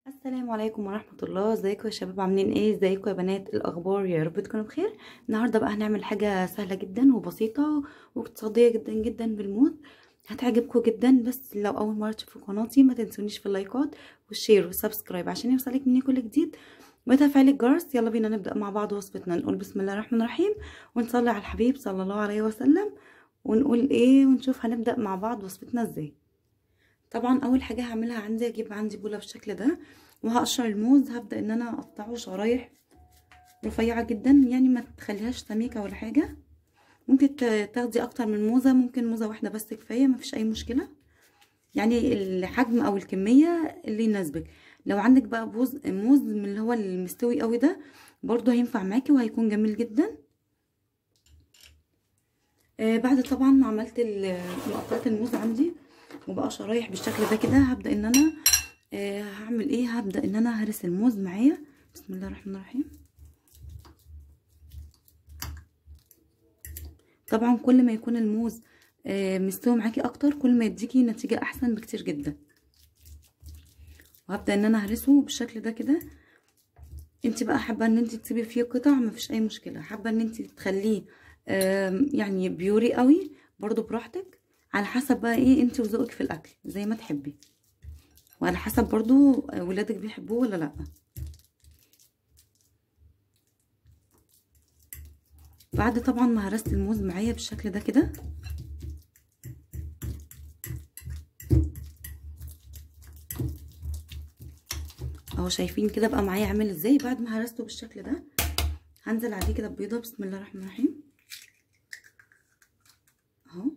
السلام عليكم ورحمة الله ازيكم يا شباب عاملين ايه ازيكم يا بنات الاخبار يا رب تكونوا بخير النهاردة بقى هنعمل حاجة سهلة جدا وبسيطة واقتصادية جدا جدا بالموت هتعجبكم جدا بس لو اول مرة تشوفوا قناتي ما تنسونيش في اللايكات والشير والسبسكرايب عشان يوصلك مني كل جديد وتفعيل الجرس يلا بينا نبدأ مع بعض وصفتنا نقول بسم الله الرحمن الرحيم ونصلي على الحبيب صلى الله عليه وسلم ونقول ايه ونشوف هنبدأ مع بعض وصفتنا ازاي طبعا اول حاجه هعملها عندي اجيب عندي بوله بالشكل ده وهقشر الموز هبدا ان انا اقطعه شرايح رفيعه جدا يعني ما تخليهاش سميكه ولا حاجه ممكن تاخدي اكتر من موزه ممكن موزه واحده بس كفايه ما فيش اي مشكله يعني الحجم او الكميه اللي يناسبك لو عندك بقى بوز موز من اللي هو المستوي قوي ده برضو هينفع معاكي وهيكون جميل جدا آه بعد طبعا ما عملت قطعت الموز عندي وبقى شرايح بالشكل ده كده هبدا ان انا آه هعمل ايه هبدا ان انا هرس الموز معايا بسم الله الرحمن الرحيم طبعا كل ما يكون الموز آه مستوي معاكي اكتر كل ما يديكي نتيجه احسن بكتير جدا وهبدا ان انا هرسه بالشكل ده كده انت بقى حابه ان انت تسيبي فيه قطع مفيش اي مشكله حابه ان انت تخليه آه يعني بيوري قوي برضو براحتك على حسب بقى ايه انت وذوقك في الاكل زي ما تحبي وعلى حسب برضو ولادك بيحبوه ولا لا بعد طبعا ما هرست الموز معايا بالشكل ده كده اهو شايفين كده بقى معايا عامل ازاي بعد ما هرسته بالشكل ده هنزل عليه كده ببيضه بسم الله الرحمن الرحيم اهو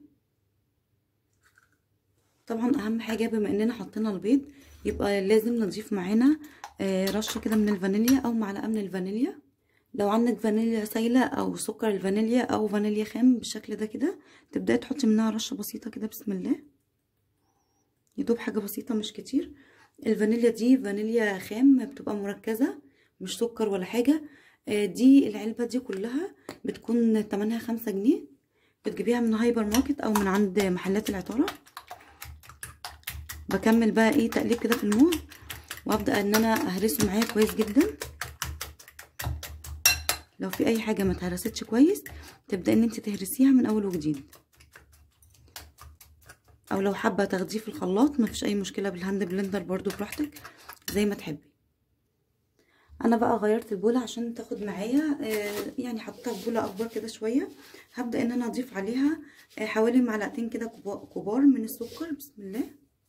طبعا اهم حاجه بما اننا حطينا البيض يبقى لازم نضيف معانا رشه كده من الفانيليا او معلقه من الفانيليا لو عندك فانيليا سايله او سكر الفانيليا او فانيليا خام بالشكل ده كده تبداي تحطي منها رشه بسيطه كده بسم الله يدوب حاجه بسيطه مش كتير الفانيليا دي فانيليا خام بتبقى مركزه مش سكر ولا حاجه دي العلبه دي كلها بتكون تمنها خمسة جنيه بتجيبيها من هايبر ماركت او من عند محلات العطاره بكمل بقى ايه تقليب كده في الموز وابدا ان انا اهرسه معايا كويس جدا لو في اي حاجه ما اتهرستش كويس تبداي ان انت تهرسيها من اول وجديد او لو حابه تاخديه في الخلاط مفيش اي مشكله بالهاند بلندر برضو براحتك زي ما تحبي انا بقى غيرت البوله عشان تاخد معايا آه يعني حطيتها في بوله اكبر كده شويه هبدا ان انا اضيف عليها آه حوالي معلقتين كده كبار من السكر بسم الله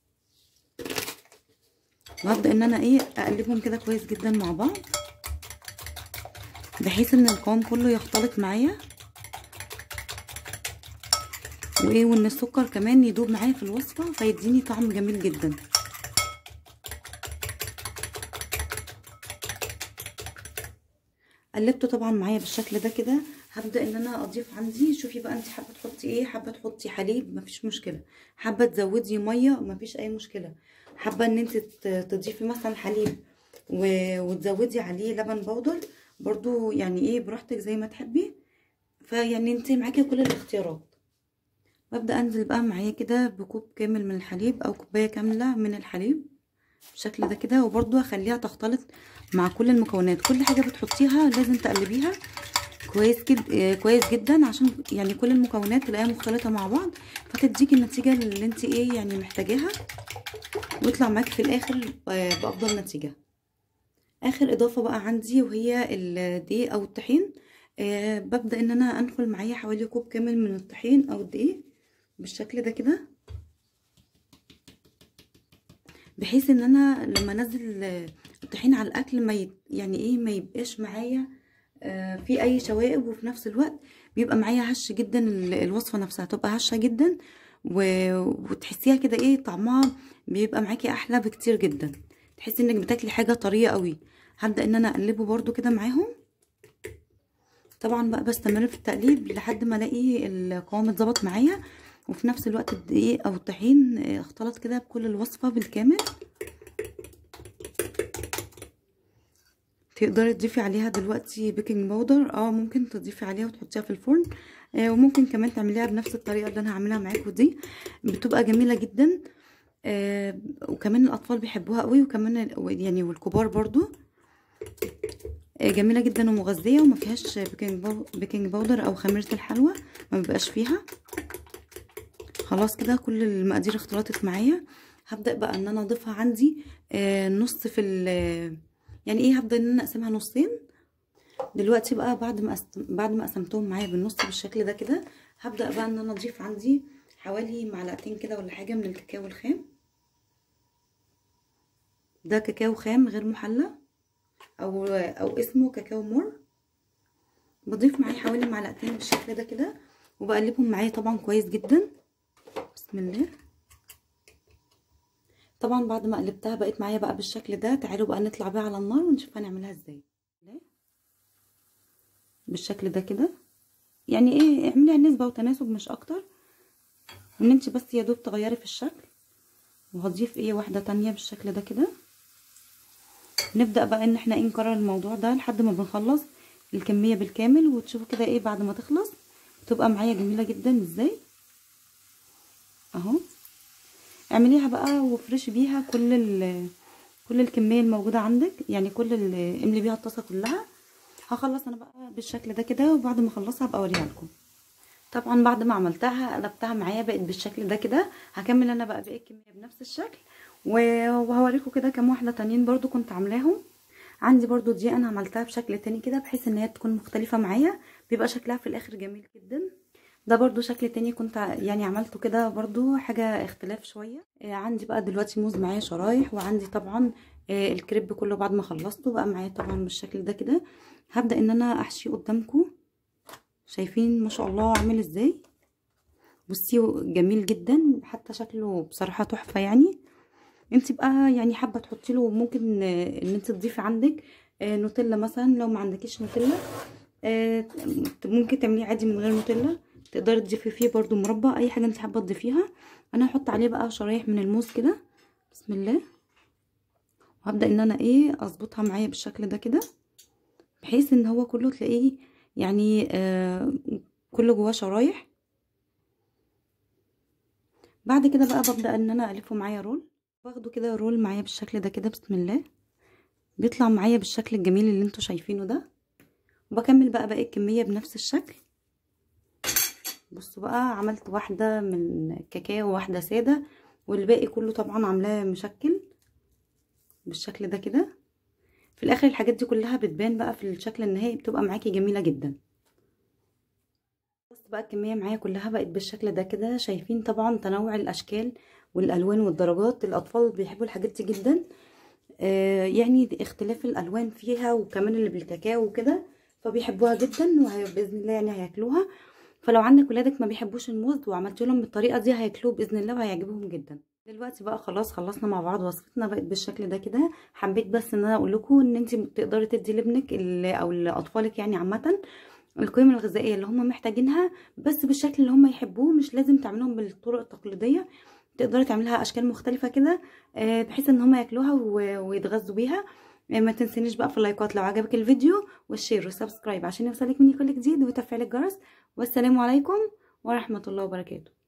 وهبدا ان انا ايه اقلبهم كده كويس جدا مع بعض بحيث ان القوام كله يختلط معايا وايه وان السكر كمان يدوب معايا في الوصفه فيديني طعم جميل جدا قلبته طبعا معايا بالشكل ده كده هبدا ان انا اضيف عندي شوفي بقى انت حابه تحطي ايه حابه تحطي حليب مفيش مشكله حابه تزودي ميه مفيش اي مشكله حابه ان انت تضيفي مثلا حليب وتزودي عليه لبن بودر برضو يعني ايه براحتك زي ما تحبي فيعني انت معاكي كل الاختيارات ببدا انزل بقى معايا كده بكوب كامل من الحليب او كوبايه كامله من الحليب بالشكل ده كده وبرضو هخليها تختلط مع كل المكونات كل حاجه بتحطيها لازم تقلبيها كويس جدا كويس جدا عشان يعني كل المكونات تلاقيها مختلطه مع بعض فتديكي النتيجه اللي انت ايه يعني محتاجاها ويطلع معاكي في الاخر بافضل نتيجه اخر اضافه بقى عندي وهي الدقيق او الطحين أه ببدا ان انا انخل معايا حوالي كوب كامل من الطحين او الدقيق بالشكل ده كده بحيث ان انا لما انزل الطحين على الاكل ما ي... يعني ايه ما يبقاش معايا آه في اي شوائب وفي نفس الوقت بيبقى معايا هش جدا الوصفه نفسها تبقى هشه جدا و... وتحسيها كده ايه طعمها بيبقى معاكي احلى بكتير جدا تحسي انك بتاكلي حاجه طريه قوي هبدا ان انا اقلبه برده كده معاهم طبعا بقى بستمر في التقليب لحد ما الاقي القوام اتظبط معايا وفي نفس الوقت الدقيق او الطحين اختلط كده بكل الوصفه بالكامل تقدري تضيفي عليها دلوقتي بيكنج باودر اه ممكن تضيفي عليها وتحطيها في الفرن آه وممكن كمان تعمليها بنفس الطريقه اللي انا هعملها معاكم دي بتبقى جميله جدا آه وكمان الاطفال بيحبوها قوي وكمان يعني والكبار برضو آه جميله جدا ومغذيه وما فيهاش بيكنج, باو بيكنج باودر او خميره الحلوى ما بيبقاش فيها خلاص كده كل المقادير اختلطت معايا هبدا بقى ان انا اضيفها عندي آه نص في يعني ايه هبدا ان انا اقسمها نصين دلوقتي بقى بعد ما أست... بعد ما قسمتهم معايا بالنص بالشكل ده كده هبدا بقى ان انا اضيف عندي حوالي معلقتين كده ولا حاجه من الكاكاو الخام ده كاكاو خام غير محلى او او اسمه كاكاو مور بضيف معايا حوالي معلقتين بالشكل ده كده وبقلبهم معايا طبعا كويس جدا بسم الله طبعا بعد ما قلبتها بقت معايا بقى بالشكل ده تعالوا بقى نطلع بيها على النار ونشوف هنعملها ازاي بالشكل ده كده يعني ايه اعملي نسبه وتناسب مش اكتر ان انت بس يا دوب تغيري في الشكل وهضيف ايه واحده تانية بالشكل ده كده نبدا بقى ان احنا ايه نكرر الموضوع ده لحد ما بنخلص الكميه بالكامل وتشوفوا كده ايه بعد ما تخلص تبقى معايا جميله جدا ازاي اهو اعمليها بقى وافرشي بيها كل كل الكميه الموجوده عندك يعني كل املي بيها الطاسه كلها هخلص انا بقى بالشكل ده كده وبعد ما اخلصها هبقى اوريها لكم طبعا بعد ما عملتها قلبتها معايا بقت بالشكل ده كده هكمل انا بقى باقي الكميه بنفس الشكل وهوريكم كده كام واحده تانيين برضو كنت عاملاهم عندي برضو دي انا عملتها بشكل تاني كده بحيث ان هي تكون مختلفه معايا بيبقى شكلها في الاخر جميل جدا ده برضو شكل تاني كنت يعني عملته كده برضو حاجه اختلاف شويه عندي بقى دلوقتي موز معايا شرايح وعندي طبعا الكريب كله بعد ما خلصته بقى معايا طبعا بالشكل ده كده هبدا ان انا احشيه قدامكم شايفين ما شاء الله عامل ازاي بصي جميل جدا حتى شكله بصراحه تحفه يعني انت بقى يعني حابه تحطي له ممكن ان انت تضيفي عندك نوتيلا مثلا لو ما عندكيش نوتيلا ممكن تعمليه عادي من غير نوتيلا تقدري تضيفي فيه برده مربى اي حاجه انت حابه تضيفيها انا هحط عليه بقى شرايح من الموز كده بسم الله وهبدا ان انا ايه اظبطها معايا بالشكل ده كده بحيث ان هو كله تلاقيه يعني آه كله جواه شرايح بعد كده بقى ببدا ان انا الفه معايا رول باخده كده رول معايا بالشكل ده كده بسم الله بيطلع معايا بالشكل الجميل اللي انتوا شايفينه ده وبكمل بقى باقي الكميه بنفس الشكل بصوا بقى عملت واحده من كاكاو وواحده ساده والباقي كله طبعا عاملاه مشكل بالشكل ده كده في الاخر الحاجات دي كلها بتبان بقى في الشكل النهائي بتبقى معاكي جميله جدا بص بقى الكميه معايا كلها بقت بالشكل ده كده شايفين طبعا تنوع الاشكال والالوان والدرجات الاطفال بيحبوا الحاجات دي جدا آه يعني اختلاف الالوان فيها وكمان اللي بالكاكاو وكده فبيحبوها جدا وباذن الله يعني هياكلوها فلو عندك ولادك ما بيحبوش الموز وعملت لهم بالطريقه دي هياكلوه باذن الله وهيعجبهم جدا دلوقتي بقى خلاص خلصنا مع بعض وصفتنا بقت بالشكل ده كده حبيت بس ان انا اقول لكم ان انت تقدري تدي لابنك او لاطفالك يعني عامه القيم الغذائيه اللي هم محتاجينها بس بالشكل اللي هم يحبوه مش لازم تعملوهم بالطرق التقليديه تقدري تعملها اشكال مختلفه كده بحيث ان هم ياكلوها ويتغذوا بيها ما تنسينيش بقى في اللايكات لو عجبك الفيديو والشير والسبسكرايب عشان يوصلك مني كل جديد وتفعيل الجرس والسلام عليكم ورحمه الله وبركاته